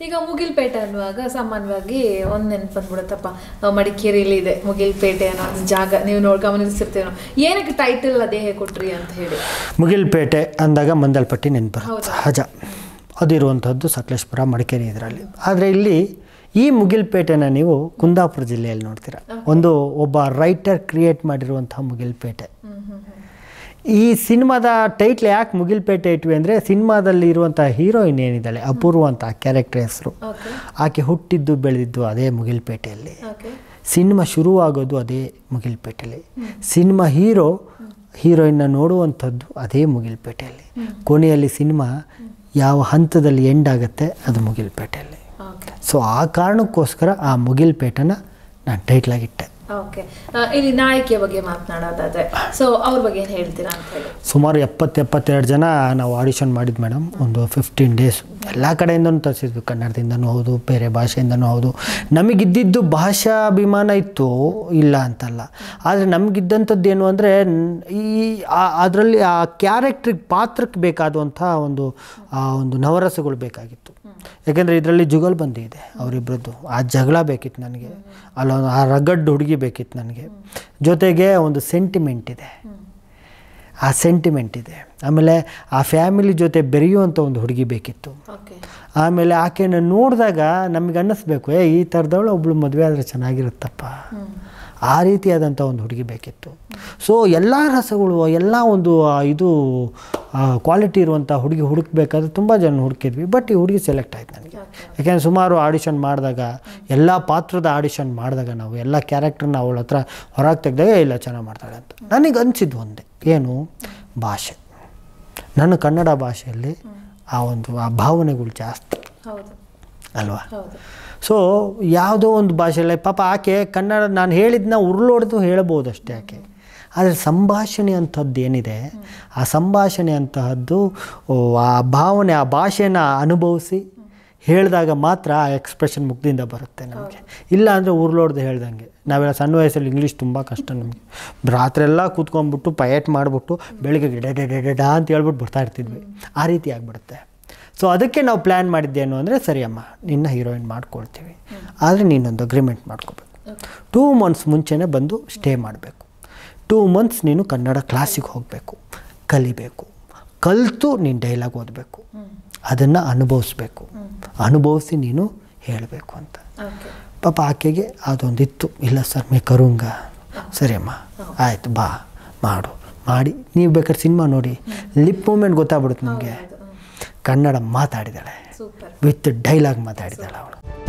ಈಗ ಮುಗಿಲ್ಪೇಟೆ ಅನ್ನುವಾಗ ಸಾಮಾನ್ಯವಾಗಿ ಒಂದ್ ನೆನ್ಪು ಬಂದ್ಬಿಡುತ್ತಪ್ಪ ಆ, ಮಡಿಕೇರಿಲಿ ಇದೆ ಮುಗಿಲ್ಪೇಟೆ ಅನ್ನೋ ಒಂದು ಜಾಗ ನೀವು ನೋಡಿ ಗಮನಿಸಿರ್ತೇನೋ ಏನಕ್ಕೆ ಟೈಟಲ್ ಅದೇ ಕೊಟ್ರಿ ಅಂತ ಹೇಳಿ ಮುಗಿಲ್ಪೇಟೆ ಅಂದಾಗ ಮಂದಲ್ಪಟ್ಟಿ ನೆನಪು ಹೌದು. ಸಹಜ ಅದಿರುವಂಥದ್ದು ಸಕಲೇಶ್ಪುರ ಮಡಿಕೇರಿ ಇದರಲ್ಲಿ ಆದರೆ ಇಲ್ಲಿ ಈ ಮುಗಿಲ್ಪೇಟೆನ ನೀವು ಕುಂದಾಪುರ ಜಿಲ್ಲೆಯಲ್ಲಿ ನೋಡ್ತೀರ ಒಂದು ಒಬ್ಬ ರೈಟರ್ ಕ್ರಿಯೇಟ್ ಮಾಡಿರುವಂತಹ ಮುಗಿಲ್ಪೇಟೆ ಈ ಸಿನಿಮಾದ ಟೈಟ್ಲ್ ಯಾಕೆ ಮುಗಿಲ್ಪೇಟೆ ಇಟ್ವಿ ಅಂದರೆ ಸಿನಿಮಾದಲ್ಲಿ ಇರುವಂಥ ಹೀರೋಯಿನ್ ಏನಿದ್ದಾಳೆ ಅಪೂರ್ವ ಅಂತ ಕ್ಯಾರೆಕ್ಟರ್ ಹೆಸರು ಓಕೆ ಆಕೆ ಹುಟ್ಟಿದ್ದು ಬೆಳೆದಿದ್ದು ಅದೇ ಮುಗಿಲ್ಪೇಟೆಯಲ್ಲಿ ಓಕೆ ಸಿನಿಮಾ ಶುರುವಾಗೋದು ಅದೇ ಮುಗಿಲ್ಪೇಟೆಯಲ್ಲಿ ಸಿನಿಮಾ ಹೀರೋ ಹೀರೋಯಿನ್ನ ನೋಡುವಂಥದ್ದು ಅದೇ ಮುಗಿಲ್ಪೇಟೆಯಲ್ಲಿ ಕೊನೆಯಲ್ಲಿ ಸಿನಿಮಾ ಯಾವ ಹಂತದಲ್ಲಿ ಎಂಡ್ ಆಗುತ್ತೆ ಅದು ಮುಗಿಲ್ಪೇಟೆಯಲ್ಲಿ ಓಕೆ ಸೊ ಆ ಕಾರಣಕ್ಕೋಸ್ಕರ ಆ ಮುಗಿಲ್ಪೇಟೆನ ನಾನು ಟೈಟ್ಲಾಗಿಟ್ಟೆ ಓಕೆ ಇಲ್ಲಿ ನಾಯಕಿಯ ಬಗ್ಗೆ ಮಾತನಾಡೋದಾದ್ರೆ ಸೊ ಅವ್ರ ಬಗ್ಗೆ ಏನು ಹೇಳ್ತೀರಾ ಅಂತ ಹೇಳಿ ಸುಮಾರು ಎಪ್ಪತ್ತು ಎಪ್ಪತ್ತೆರಡು ಜನ ನಾವು ಆಡಿಷನ್ ಮಾಡಿದ್ದು ಮೇಡಮ್ ಒಂದು ಫಿಫ್ಟೀನ್ ಡೇಸ್ ಎಲ್ಲ ಕಡೆಯಿಂದನೂ ತರಿಸಿದ್ವಿ ಕನ್ನಡದಿಂದನೂ ಹೌದು ಬೇರೆ ಭಾಷೆಯಿಂದನೂ ಹೌದು ನಮಗಿದ್ದಿದ್ದು ಭಾಷಾಭಿಮಾನ ಇತ್ತು ಇಲ್ಲ ಅಂತಲ್ಲ ಆದರೆ ನಮಗಿದ್ದಂಥದ್ದು ಏನು ಅಂದರೆ ಈ ಅದರಲ್ಲಿ ಆ ಕ್ಯಾರೆಕ್ಟ್ರಿಗೆ ಪಾತ್ರಕ್ಕೆ ಬೇಕಾದಂಥ ಒಂದು ಆ ಒಂದು ನವರಸಗಳು ಬೇಕಾಗಿತ್ತು ಯಾಕೆಂದರೆ ಇದರಲ್ಲಿ ಜುಗಲ್ಬಂದಿ ಇದೆ ಅವರಿಬ್ಬರದ್ದು ಆ ಜಗಳ ಬೇಕಿತ್ತು ನನಗೆ ಅಲ್ಲೊಂದು ಆ ರಗಡ್ ಹುಡುಗಿ ಬೇಕಿತ್ತು ನನಗೆ ಜೊತೆಗೆ ಒಂದು ಸೆಂಟಿಮೆಂಟ್ ಇದೆ ಆ ಸೆಂಟಿಮೆಂಟ್ ಇದೆ ಆಮೇಲೆ ಆ ಫ್ಯಾಮಿಲಿ ಜೊತೆ ಬೆರೆಯುವಂಥ ಒಂದು ಹುಡುಗಿ ಬೇಕಿತ್ತು ಓಕೆ ಆಮೇಲೆ ಆಕೆನ ನೋಡಿದಾಗ ನಮಗೆ ಅನ್ನಿಸ್ಬೇಕು ಏ ಈ ಥರದವಳು ಒಬ್ಳು ಮದುವೆ ಆದರೆ ಚೆನ್ನಾಗಿರುತ್ತಪ್ಪ ಆ ರೀತಿಯಾದಂಥ ಒಂದು ಹುಡುಗಿ ಬೇಕಿತ್ತು ಸೊ ಎಲ್ಲ ರಸಗಳು ಎಲ್ಲ ಒಂದು ಆ, ಇದು ಕ್ವಾಲಿಟಿ ಇರುವಂಥ ಹುಡುಗಿ ಹುಡುಕ್ಬೇಕಾದ್ರೆ ತುಂಬ ಜನ ಹುಡುಕಿದ್ವಿ ಬಟ್ ಈ ಹುಡುಗಿ ಸೆಲೆಕ್ಟ್ ಆಯ್ತು ನನಗೆ ಯಾಕೆಂದರೆ ಸುಮಾರು ಆಡಿಷನ್ ಮಾಡಿದಾಗ ಎಲ್ಲ ಪಾತ್ರದ ಆಡಿಷನ್ ಮಾಡಿದಾಗ ನಾವು ಎಲ್ಲ ಕ್ಯಾರೆಕ್ಟರ್ನ ಅವಳ ಹತ್ರ ಹೊರಗೆ ತೆಗೆದಾಗ ಇಲ್ಲ ಚೆನ್ನಾಗಿ ಮಾಡ್ತಾಳೆ ಅಂತ ನನಗೆ ಅನಿಸಿದ್ದು ಒಂದೇ ಏನು ಭಾಷೆ ನನ್ನ ಕನ್ನಡ ಭಾಷೆಯಲ್ಲಿ ಆ ಒಂದು ಆ ಭಾವನೆಗಳು ಜಾಸ್ತಿ ಹೌದು ಅಲ್ವಾ ಹೌದು ಸೊ ಯಾವುದೋ ಒಂದು ಭಾಷೆಯಲ್ಲಿ ಪಾಪ ಆಕೆ ಕನ್ನಡ ನಾನು ಹೇಳಿದ್ನ ಉರುಳೊಡೆದು ಹೇಳ್ಬೋದು ಅಷ್ಟೇ ಆಕೆ ಆದರೆ ಸಂಭಾಷಣೆ ಅಂಥದ್ದು ಏನಿದೆ ಆ ಸಂಭಾಷಣೆ ಅಂತಹದ್ದು ಓ, ಆ ಭಾವನೆ ಆ ಭಾಷೆನ ಅನುಭವಿಸಿ ಹೇಳಿದಾಗ ಮಾತ್ರ ಆ ಎಕ್ಸ್ಪ್ರೆಷನ್ ಮುಗ್ದಿಂದ ಬರುತ್ತೆ ನಮಗೆ ಇಲ್ಲ ಅಂದರೆ ಉರುಳೋಡ್ದು ಹೇಳ್ದಂಗೆ ನಾವೆಲ್ಲ ಸಣ್ಣ ವಯಸ್ಸಲ್ಲಿ ಇಂಗ್ಲೀಷ್ ತುಂಬ ಕಷ್ಟ ನಮಗೆ ರಾತ್ರಿ ಎಲ್ಲ ಕೂತ್ಕೊಂಡ್ಬಿಟ್ಟು ಪಯಟ್ ಮಾಡಿಬಿಟ್ಟು ಬೆಳಿಗ್ಗೆ ಡೆಡ ಅಂತ ಹೇಳ್ಬಿಟ್ಟು ಬರ್ತಾ ಇರ್ತಿದ್ವಿ ಆ ರೀತಿ ಆಗಿಬಿಡುತ್ತೆ ಸೊ ಅದಕ್ಕೆ ನಾವು ಪ್ಲ್ಯಾನ್ ಮಾಡಿದ್ದೇನು ಅಂದರೆ ಸರಿ ಅಮ್ಮ ನಿನ್ನ ಹೀರೋಯಿನ್ ಮಾಡ್ಕೊಳ್ತೀವಿ ಆದರೆ ನೀನೊಂದು ಅಗ್ರಿಮೆಂಟ್ ಮಾಡ್ಕೋಬೇಕು ಟೂ ಮಂತ್ಸ್ ಮುಂಚೆನೇ ಬಂದು ಸ್ಟೇ ಮಾಡಬೇಕು ಟೂ ಮಂತ್ಸ್ ನೀನು ಕನ್ನಡ ಕ್ಲಾಸಿಗೆ ಹೋಗಬೇಕು ಕಲಿಬೇಕು ಕಲಿತು ನೀನು ಡೈಲಾಗ್ ಓದಬೇಕು ಅದನ್ನು ಅನುಭವಿಸ್ಬೇಕು ಅನುಭವಿಸಿ ನೀನು ಹೇಳಬೇಕು ಅಂತ ಓಕೆ ಪಾಪ ಆಕೆಗೆ ಅದೊಂದಿತ್ತು ಇಲ್ಲ ಸರ್ ಮೇ ಕರುಂಗ ಸರಿ ಅಮ್ಮ ಆಯಿತು ಬಾ ಮಾಡು ಮಾಡಿ ನೀವು ಬೇಕಾದ್ರೆ ಸಿನಿಮಾ ನೋಡಿ ಲಿಪ್ ಮೂಮೆಂಟ್ ಗೊತ್ತಾಗ್ಬಿಡುತ್ತೆ ನಿಮಗೆ ಕನ್ನಡ ಮಾತಾಡಿದಾಳೆ ಸೂಪರ್ ವಿತ್ ಡೈಲಾಗ್ ಮಾತಾಡಿದಾಳೆ ಅವಳು